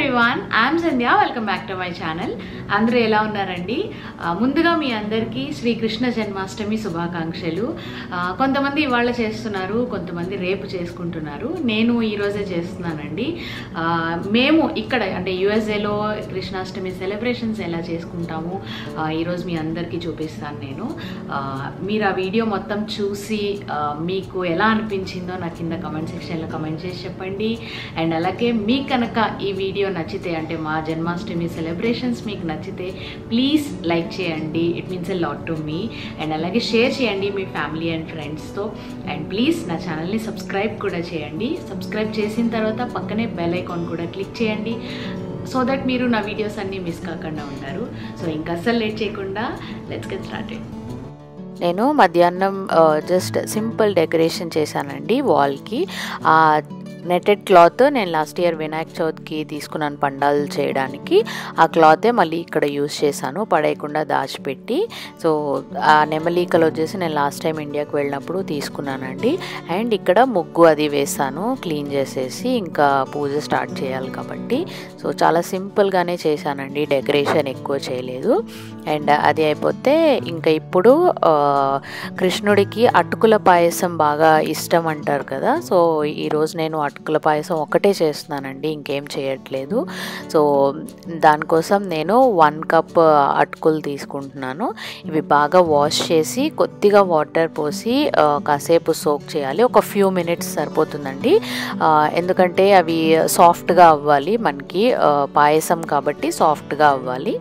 everyone I'm Sandhya welcome back to my channel అందరూ ఎలా ఉన్నారండి ఆ, ముందుగా మీ అందరికీ శ్రీకృష్ణ జన్మాష్టమి శుభాకాంక్షలు ఆ, కొంతమంది ఇవాళ చేస్తున్నారు కొంతమంది రేపు చేసుకుంటున్నారు నేను ఈరోజే చేస్తున్నానండి ఆ, మేము ఇక్కడ అంటే యుఎస్ఏలో కృష్ణాష్టమి సెలబ్రేషన్స్ ఎలా చేసుకుంటాము ఆ, ఈరోజు మీ అందరికీ చూపిస్తాను నేను ఆ, మీరు ఆ వీడియో మొత్తం చూసి ఆ, మీకు ఎలా అనిపించిందో నా కింద కమెంట్ సెక్షన్లో కమెంట్ చేసి చెప్పండి అండ్ అలాగే మీకు కనుక ఈ వీడియో నచ్చితే అంటే మా జన్మాష్టమి సెలబ్రేషన్స్ మీకు నచ్చితే ప్లీజ్ లైక్ చేయండి it means a lot to me and అలాగే షేర్ చేయండి మీ ఫ్యామిలీ అండ్ ఫ్రెండ్స్తో అండ్ ప్లీజ్ నా ఛానల్ని సబ్స్క్రైబ్ కూడా చేయండి సబ్స్క్రైబ్ చేసిన తర్వాత పక్కనే బెల్ ఐకాన్ కూడా క్లిక్ చేయండి సో దట్ మీరు నా వీడియోస్ అన్నీ మిస్ కాకుండా ఉంటారు సో ఇంకా అస్సలు లేట్ చేయకుండా లెట్స్ గెట్ స్టార్టెడ్ నేను మధ్యాహ్నం జస్ట్ సింపుల్ డెకరేషన్ చేశానండి వాల్కి ఆ నెటెడ్ క్లాత్ నేను లాస్ట్ ఇయర్ వినాయక చవితికి తీసుకున్నాను పండాలు చేయడానికి ఆ క్లాతే మళ్ళీ ఇక్కడ యూస్ చేశాను పడేయకుండా దాచిపెట్టి సో ఆ నెమలీకలు వచ్చేసి నేను లాస్ట్ టైం ఇండియాకి వెళ్ళినప్పుడు తీసుకున్నానండి అండ్ ఇక్కడ ముగ్గు అది వేసాను క్లీన్ చేసేసి ఇంకా పూజ స్టార్ట్ చేయాలి కాబట్టి సో చాలా సింపుల్గానే చేశానండి డెకరేషన్ ఎక్కువ చేయలేదు అండ్ అది అయిపోతే ఇంకా ఇప్పుడు ఆ, కృష్ణుడికి అటుకుల పాయసం బాగా ఇష్టం అంటారు కదా సో ఈరోజు నేను అటుకుల పాయసం ఒకటే చేస్తున్నానండి ఇంకేం చేయట్లేదు సో దానికోసం నేను వన్ కప్ అటుకులు తీసుకుంటున్నాను ఇవి బాగా వాష్ చేసి కొద్దిగా వాటర్ పోసి ఆ, కాసేపు సోక్ చేయాలి ఒక ఫ్యూ మినిట్స్ సరిపోతుందండి ఆ, ఎందుకంటే అవి సాఫ్ట్గా అవ్వాలి మనకి ఆ, పాయసం కాబట్టి సాఫ్ట్గా అవ్వాలి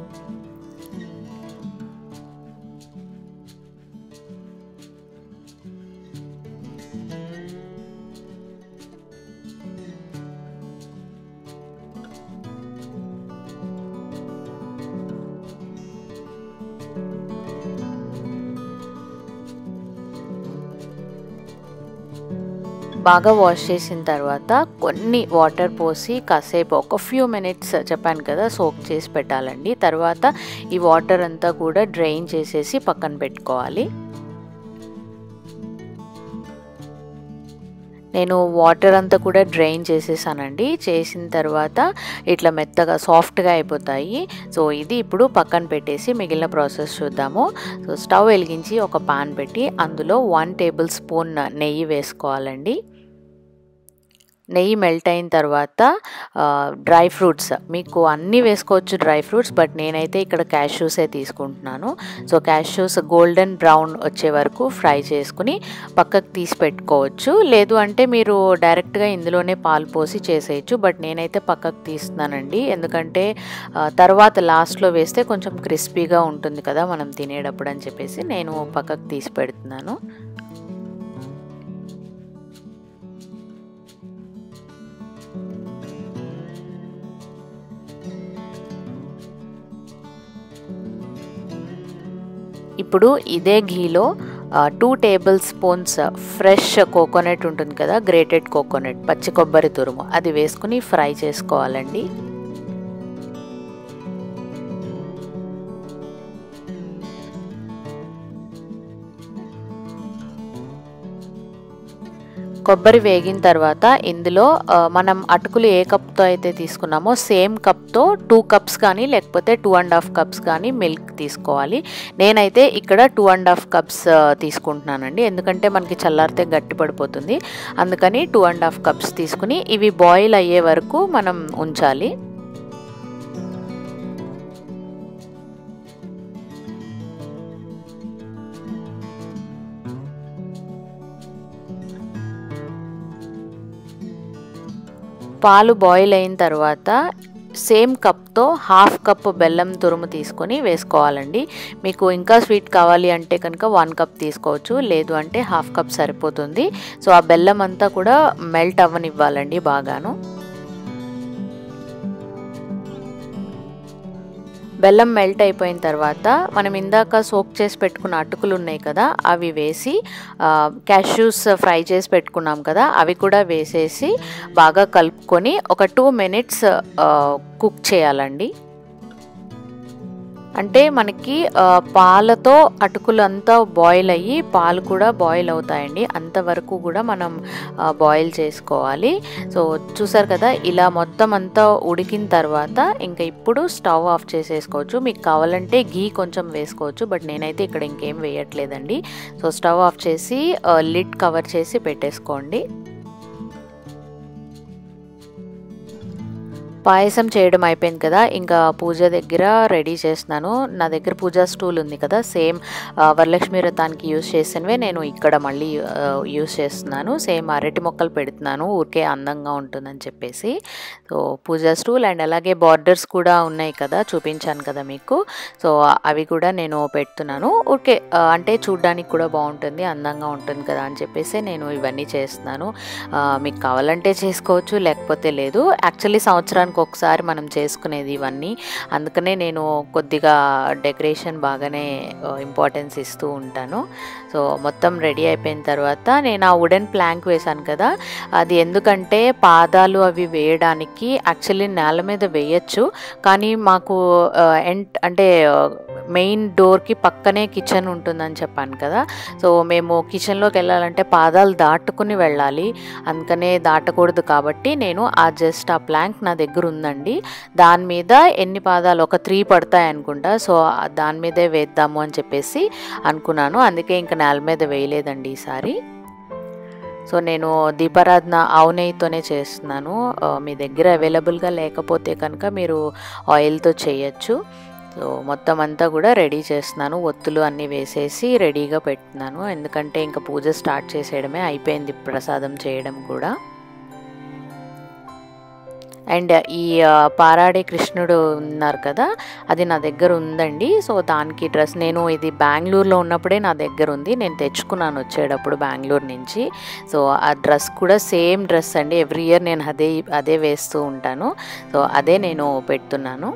బాగా వాష్ చేసిన తర్వాత కొన్ని వాటర్ పోసి కాసేపు ఒక ఫ్యూ మినిట్స్ చెప్పాను కదా సోక్ చేసి పెట్టాలండి తర్వాత ఈ వాటర్ అంతా కూడా డ్రైన్ చేసేసి పక్కన పెట్టుకోవాలి నేను వాటర్ అంతా కూడా డ్రైన్ చేసేసానండి చేసిన తర్వాత ఇట్లా మెత్తగా సాఫ్ట్గా అయిపోతాయి సో ఇది ఇప్పుడు పక్కన పెట్టేసి మిగిలిన ప్రాసెస్ చూద్దాము సో స్టవ్ వెలిగించి ఒక పాన్ పెట్టి అందులో వన్ టేబుల్ స్పూన్ నెయ్యి వేసుకోవాలండి నెయ్యి మెల్ట్ అయిన తర్వాత డ్రై ఫ్రూట్స్ మీకు అన్నీ వేసుకోవచ్చు డ్రై ఫ్రూట్స్ బట్ నేనైతే ఇక్కడ క్యాష్యూసే తీసుకుంటున్నాను సో క్యాష్యూస్ గోల్డెన్ బ్రౌన్ వచ్చే వరకు ఫ్రై చేసుకుని పక్కకు తీసి పెట్టుకోవచ్చు లేదు అంటే మీరు డైరెక్ట్గా ఇందులోనే పాలు పోసి చేసేయచ్చు బట్ నేనైతే పక్కకు తీస్తున్నానండి ఎందుకంటే ఆ, తర్వాత లాస్ట్లో వేస్తే కొంచెం క్రిస్పీగా ఉంటుంది కదా మనం తినేటప్పుడు అని చెప్పేసి నేను పక్కకు తీసి పెడుతున్నాను ఇప్పుడు ఇదే ఘీలో two tablespoons fresh coconut ఉంటుంది కదా గ్రేటెడ్ కోకోనట్ పచ్చి కొబ్బరి తురుము అది వేసుకుని ఫ్రై చేసుకోవాలండి కొబ్బరి వేగిన తర్వాత ఇందులో ఆ, మనం అటుకులు ఏ కప్తో అయితే తీసుకున్నామో సేమ్ కప్తో టూ కప్స్ కానీ లేకపోతే టూ అండ్ హాఫ్ కప్స్ కానీ మిల్క్ తీసుకోవాలి నేనైతే ఇక్కడ టూ అండ్ హాఫ్ కప్స్ ఆ, తీసుకుంటున్నానండి ఎందుకంటే మనకి చల్లారితే గట్టి పడిపోతుంది అందుకని టూ అండ్ హాఫ్ కప్స్ తీసుకుని ఇవి బాయిల్ అయ్యే వరకు మనం ఉంచాలి పాలు బాయిల్ అయిన తర్వాత సేమ్ కప్తో హాఫ్ కప్ బెల్లం తురుము తీసుకొని వేసుకోవాలండి మీకు ఇంకా స్వీట్ కావాలి అంటే కనుక వన్ కప్ తీసుకోవచ్చు లేదు అంటే హాఫ్ కప్ సరిపోతుంది సో ఆ బెల్లం అంతా కూడా మెల్ట్ అవ్వనివ్వాలండి బాగాను బెల్లం మెల్ట్ అయిపోయిన తర్వాత మనం ఇందాక సోక్ చేసి పెట్టుకున్న అటుకులు ఉన్నాయి కదా అవి వేసి క్యాష్యూస్ ఫ్రై చేసి పెట్టుకున్నాం కదా అవి కూడా వేసేసి బాగా కలుపుకొని ఒక టూ మినిట్స్ కుక్ చేయాలండి అంటే మనకి ఆ, పాలతో అటుకులు అంతా బాయిల్ అయ్యి పాలు కూడా బాయిల్ అవుతాయండి అంతవరకు కూడా మనం బాయిల్ చేసుకోవాలి సో చూసారు కదా ఇలా మొత్తం అంతా ఉడికిన తర్వాత ఇంకా ఇప్పుడు స్టవ్ ఆఫ్ చేసేసుకోవచ్చు మీకు కావాలంటే గీ కొంచెం వేసుకోవచ్చు బట్ నేనైతే ఇక్కడ ఇంకేం వేయట్లేదండి సో స్టవ్ ఆఫ్ చేసి లిడ్ కవర్ చేసి పెట్టేసుకోండి పాయసం చేయడం అయిపోయింది కదా ఇంకా పూజ దగ్గర రెడీ చేస్తున్నాను నా దగ్గర పూజా స్టూల్ ఉంది కదా సేమ్ వరలక్ష్మి వ్రతానికి యూస్ చేసినవే నేను ఇక్కడ మళ్ళీ యూస్ చేస్తున్నాను సేమ్ అరటి మొక్కలు పెడుతున్నాను ఊరికే అందంగా ఉంటుందని చెప్పేసి సో పూజా స్టూల్ అండ్ అలాగే బార్డర్స్ కూడా ఉన్నాయి కదా చూపించాను కదా మీకు సో అవి కూడా నేను పెడుతున్నాను ఊరికే ఆ, అంటే చూడ్డానికి కూడా బాగుంటుంది అందంగా ఉంటుంది కదా అని చెప్పేసి నేను ఇవన్నీ చేస్తున్నాను ఆ, మీకు కావాలంటే చేసుకోవచ్చు లేకపోతే లేదు యాక్చువల్లీ సంవత్సరానికి ఒకసారి మనం చేసుకునేది ఇవన్నీ అందుకనే నేను కొద్దిగా డెకరేషన్ బాగానే ఇంపార్టెన్స్ ఇస్తూ ఉంటాను సో మొత్తం రెడీ అయిపోయిన తర్వాత నేను ఆ వుడెన్ ప్లాంక్ వేశాను కదా అది ఎందుకంటే పాదాలు అవి వేయడానికి యాక్చువల్లీ నేల మీద వేయచ్చు కానీ మాకు ఎంట్ అంటే మెయిన్ డోర్కి పక్కనే కిచెన్ ఉంటుందని చెప్పాను కదా సో మేము కిచెన్లోకి వెళ్ళాలంటే పాదాలు దాటుకుని వెళ్ళాలి అందుకనే దాటకూడదు కాబట్టి నేను ఆ జస్ట్ ఆ ప్లాంక్ నా దగ్గర ఉందండి దాని మీద ఎన్ని పాదాలు ఒక త్రీ పడతాయి అనుకుంటా సో ఆ దాని మీదే వేద్దాము అని చెప్పేసి అనుకున్నాను అందుకే ఇంకా నేల మీద వేయలేదండి ఈసారి సో నేను దీపారాధన ఆవు నెయ్యితోనే చేస్తున్నాను ఆ, మీ దగ్గర అవైలబుల్గా లేకపోతే కనుక మీరు ఆయిల్తో చేయొచ్చు సో మొత్తం అంతా కూడా రెడీ చేస్తున్నాను ఒత్తులు అన్నీ వేసేసి రెడీగా పెట్టున్నాను ఎందుకంటే ఇంకా పూజ స్టార్ట్ చేసేయడమే అయిపోయింది ప్రసాదం చేయడం కూడా అండ్ ఈ ఆ, పారాడే కృష్ణుడు ఉన్నారు కదా అది నా దగ్గర ఉందండి సో దానికి డ్రెస్ నేను ఇది బెంగళూరులో ఉన్నప్పుడే నా దగ్గర ఉంది నేను తెచ్చుకున్నాను వచ్చేటప్పుడు బెంగళూరు నుంచి సో ఆ డ్రెస్ కూడా సేమ్ డ్రెస్ అండి ఎవ్రీ ఇయర్ నేను అదే అదే వేస్తూ ఉంటాను సో అదే నేను పెడుతున్నాను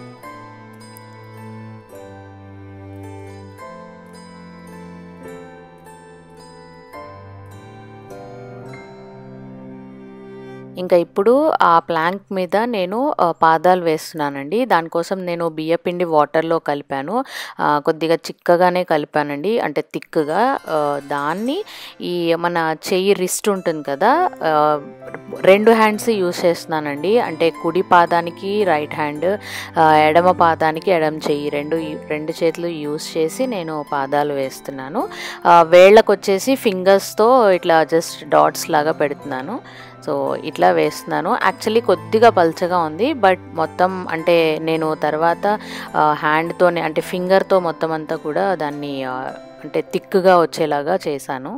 ఇంకా ఇప్పుడు ఆ ప్లాంక్ మీద నేను ఆ, పాదాలు వేస్తున్నానండి దానికోసం నేను బియ్యపిండి వాటర్లో కలిపాను ఆ, కొద్దిగా చిక్కగానే కలిపానండి అంటే థిక్గా దాన్ని ఈ మన చెయ్యి రిస్ట్ ఉంటుంది కదా ఆ, రెండు హ్యాండ్స్ యూస్ చేస్తున్నానండి అంటే కుడి పాదానికి రైట్ హ్యాండ్ ఆ, ఎడమ పాదానికి ఎడమ చెయ్యి రెండు రెండు చేతులు యూస్ చేసి నేను పాదాలు వేస్తున్నాను ఆ, వేళ్ళకు వచ్చేసి ఫింగర్స్తో ఇట్లా జస్ట్ డాట్స్ లాగా పెడుతున్నాను సో ఇట్లా వేస్తున్నాను యాక్చువల్లీ కొద్దిగా పల్చగా ఉంది బట్ మొత్తం అంటే నేను తర్వాత హ్యాండ్తోనే అంటే ఫింగర్తో మొత్తం అంతా కూడా దాన్ని ఆ, అంటే థిక్గా వచ్చేలాగా చేశాను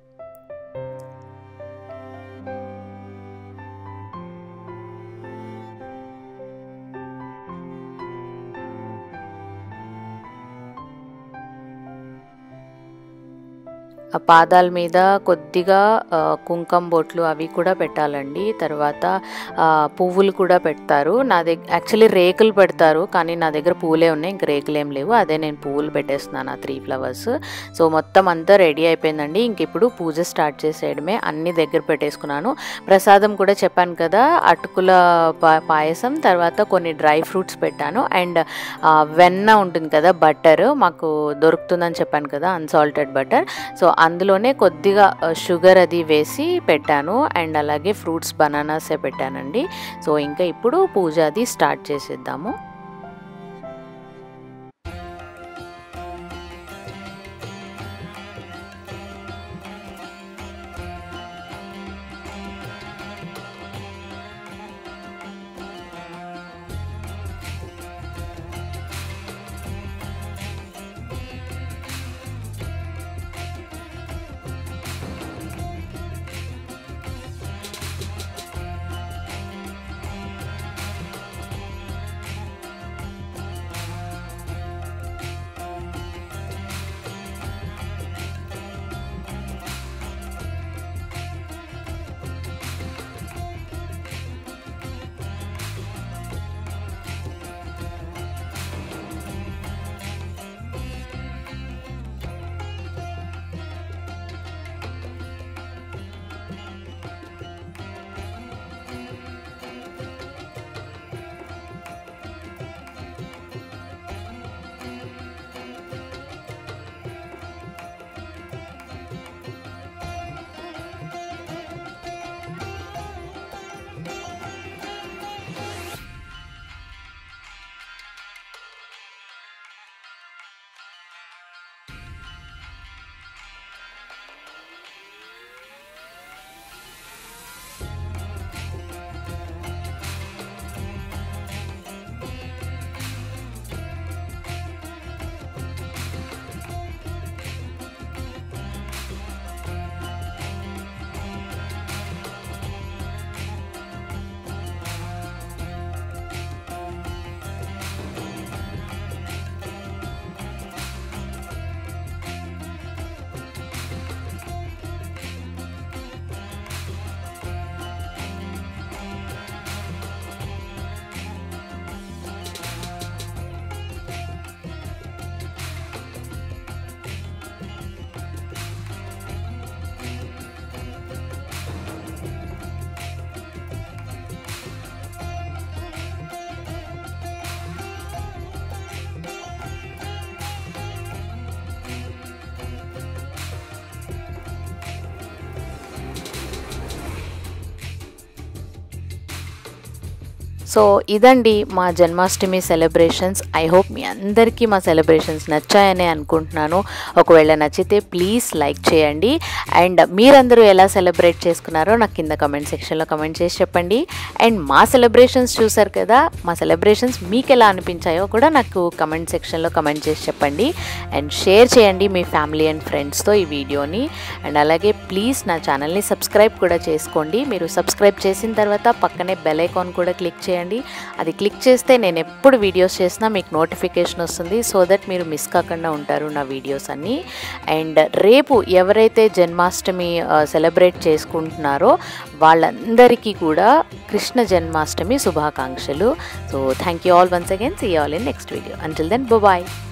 ఆ పాదాల మీద కొద్దిగా ఆ, కుంకుమ బొట్లు అవి కూడా పెట్టాలండి తర్వాత ఆ, పువ్వులు కూడా పెడతారు నా దగ్గర యాక్చువల్లీ రేకులు పెడతారు కానీ నా దగ్గర పూలే ఉన్నాయి ఇంక రేకులు ఏం లేవు అదే నేను పువ్వులు పెట్టేస్తున్నాను ఆ త్రీ ఫ్లవర్స్ సో మొత్తం అంతా రెడీ అయిపోయిందండి ఇంక ఇప్పుడు పూజ స్టార్ట్ చేసేయడమే అన్ని దగ్గర పెట్టేసుకున్నాను ప్రసాదం కూడా చెప్పాను కదా అటుకుల పా- పాయసం తర్వాత కొన్ని డ్రై ఫ్రూట్స్ పెట్టాను అండ్ వెన్న ఉంటుంది కదా బటర్ మాకు దొరుకుతుందని చెప్పాను కదా అన్సాల్టెడ్ బటర్ సో అందులోనే కొద్దిగా షుగర్ అది వేసి పెట్టాను అండ్ అలాగే ఫ్రూట్స్ బనానాసే పెట్టానండి సో ఇంకా ఇప్పుడు పూజ అది స్టార్ట్ చేసేద్దాము సో ఇదండి మా జన్మాష్టమి సెలబ్రేషన్స్ ఐ హోప్ మీ అందరికీ మా సెలబ్రేషన్స్ నచ్చాయని అనుకుంటున్నాను ఒకవేళ నచ్చితే ప్లీజ్ లైక్ చేయండి అండ్ మీరందరూ ఎలా సెలబ్రేట్ చేసుకున్నారో నాకు కింద కమెంట్ సెక్షన్లో కమెంట్ చేసి చెప్పండి అండ్ మా సెలబ్రేషన్స్ చూసారు కదా మా సెలబ్రేషన్స్ మీకు ఎలా అనిపించాయో కూడా నాకు కమెంట్ సెక్షన్లో కమెంట్ చేసి చెప్పండి అండ్ షేర్ చేయండి మీ ఫ్యామిలీ అండ్ ఫ్రెండ్స్తో ఈ వీడియోని అండ్ అలాగే ప్లీజ్ నా ఛానల్ని సబ్స్క్రైబ్ కూడా చేసుకోండి మీరు సబ్స్క్రైబ్ చేసిన తర్వాత పక్కనే బెల్ ఐకాన్ కూడా క్లిక్ చేయండి అది క్లిక్ చేస్తే నేను ఎప్పుడు వీడియోస్ చేసినా మీకు నోటిఫికేషన్ వస్తుంది సో దట్ మీరు మిస్ కాకుండా ఉంటారు నా వీడియోస్ అన్నీ అండ్ రేపు ఎవరైతే జన్మాష్టమి సెలబ్రేట్ చేసుకుంటున్నారో వాళ్ళందరికీ కూడా కృష్ణ జన్మాష్టమి శుభాకాంక్షలు so thank you all once again see all in next video until then bye